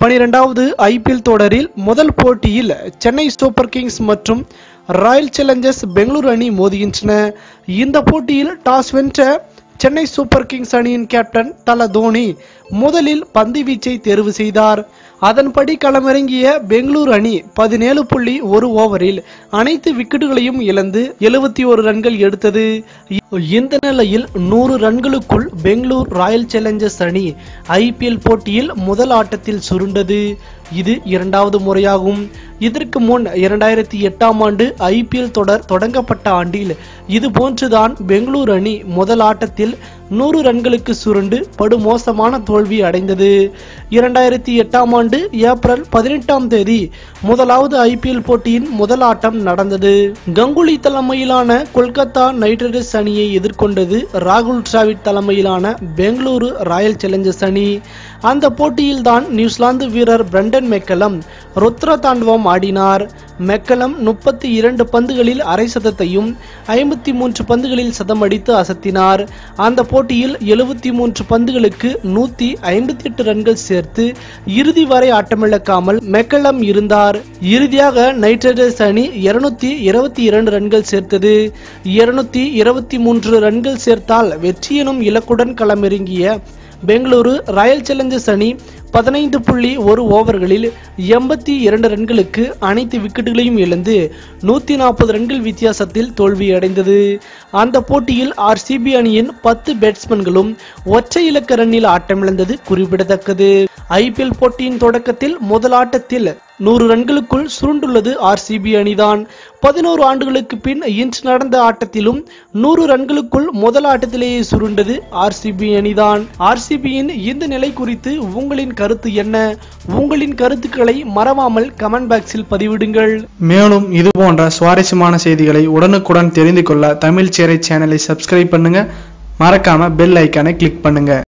பனிரெண்டாவது ஐபிஎல் தொடரில் முதல் போட்டியில் சென்னை சூப்பர் கிங்ஸ் மற்றும் ராயல் சேலஞ்சர்ஸ் பெங்களூரு அணி மோதுகின்றன இந்த போட்டியில் டாஸ் வென்ற சென்னை சூப்பர் கிங்ஸ் அணியின் கேப்டன் தல தோனி முதலில் பந்து வீச்சை தேர்வு செய்தார் அதன்படி களமிறங்கிய பெங்களூரு அணி பதினேழு புள்ளி ஒரு ஓவரில் அனைத்து விக்கெட்டுகளையும் இழந்து எழுபத்தி ஒரு ரன்கள் எடுத்தது இந்த நிலையில் நூறு ரன்களுக்குள் பெங்களூர் ராயல் சேலஞ்சர்ஸ் அணி ஐபிஎல் போட்டியில் முதல் ஆட்டத்தில் சுருண்டது இது இரண்டாவது முறையாகும் இதற்கு முன் இரண்டாயிரத்தி எட்டாம் ஆண்டு ஐபிஎல் தொடர் தொடங்கப்பட்ட ஆண்டில் இது போன்றுதான் பெங்களூரு அணி முதல் ஆட்டத்தில் நூறு ரன்களுக்கு சுருண்டு படுமோசமான தோல்வி அடைந்தது இரண்டாயிரத்தி எட்டாம் ஆண்டு ஏப்ரல் பதினெட்டாம் தேதி முதலாவது ஐபிஎல் போட்டியின் முதல் ஆட்டம் நடந்தது கங்குலி தலைமையிலான கொல்கத்தா நைட் ரைடர்ஸ் அணியை எதிர்கொண்டது ராகுல் டிராவிட் தலைமையிலான பெங்களூரு ராயல் சேலஞ்சர்ஸ் அணி அந்த போட்டியில்தான் நியூசிலாந்து வீரர் பிரண்டன் மெக்கலம் ருத்ர தாண்டவம் ஆடினார் மெக்கலம் முப்பத்தி இரண்டு பந்துகளில் அரை சதத்தையும் ஐம்பத்தி மூன்று பந்துகளில் சதம் அடித்து அசத்தினார் அந்த போட்டியில் எழுபத்தி மூன்று பந்துகளுக்கு நூத்தி ஐம்பத்தி எட்டு ரன்கள் சேர்த்து இறுதி வரை ஆட்டமிழக்காமல் மெக்கலம் இருந்தார் இறுதியாக நைட் ரைடர்ஸ் அணி இருநூத்தி இருபத்தி இரண்டு ரன்கள் சேர்த்தது இருநூத்தி இருபத்தி மூன்று ரன்கள் சேர்த்தால் வெற்றி எனும் இலக்குடன் களமிறங்கிய பெங்களூரு ராயல் சேலஞ்சர்ஸ் அணி பதினைந்து புள்ளி ஒரு ஓவர்களில் எண்பத்தி இரண்டு ரன்களுக்கு அனைத்து விக்கெட்டுகளையும் இழந்து நூத்தி நாற்பது ரன்கள் வித்தியாசத்தில் தோல்வியடைந்தது அந்த போட்டியில் ஆர்சிபி அணியின் பத்து பேட்ஸ்மேன்களும் ஒற்றை இலக்க ரன்னில் ஆட்டமிழந்தது குறிப்பிடத்தக்கது ஐபிஎல் போட்டியின் தொடக்கத்தில் முதல் ஆட்டத்தில் நூறு ரன்களுக்குள் சுருண்டுள்ளது ஆர்சிபி அணிதான் பதினோரு ஆண்டுகளுக்கு பின் இன்று நடந்த ஆட்டத்திலும் நூறு ரன்களுக்குள் முதல் ஆட்டத்திலேயே சுருண்டது ஆர்சிபி அணிதான் ஆர்சிபியின் இந்த நிலை குறித்து உங்களின் கருத்து என்ன உங்களின் கருத்துக்களை மறவாமல் கமெண்ட் பாக்ஸில் பதிவிடுங்கள் மேலும் இது போன்ற சுவாரஸ்யமான செய்திகளை உடனுக்குடன் தெரிந்து கொள்ள தமிழ் சேரை சேனலை சப்ஸ்கிரைப் பண்ணுங்க மறக்காம பெல் ஐக்கானை கிளிக் பண்ணுங்க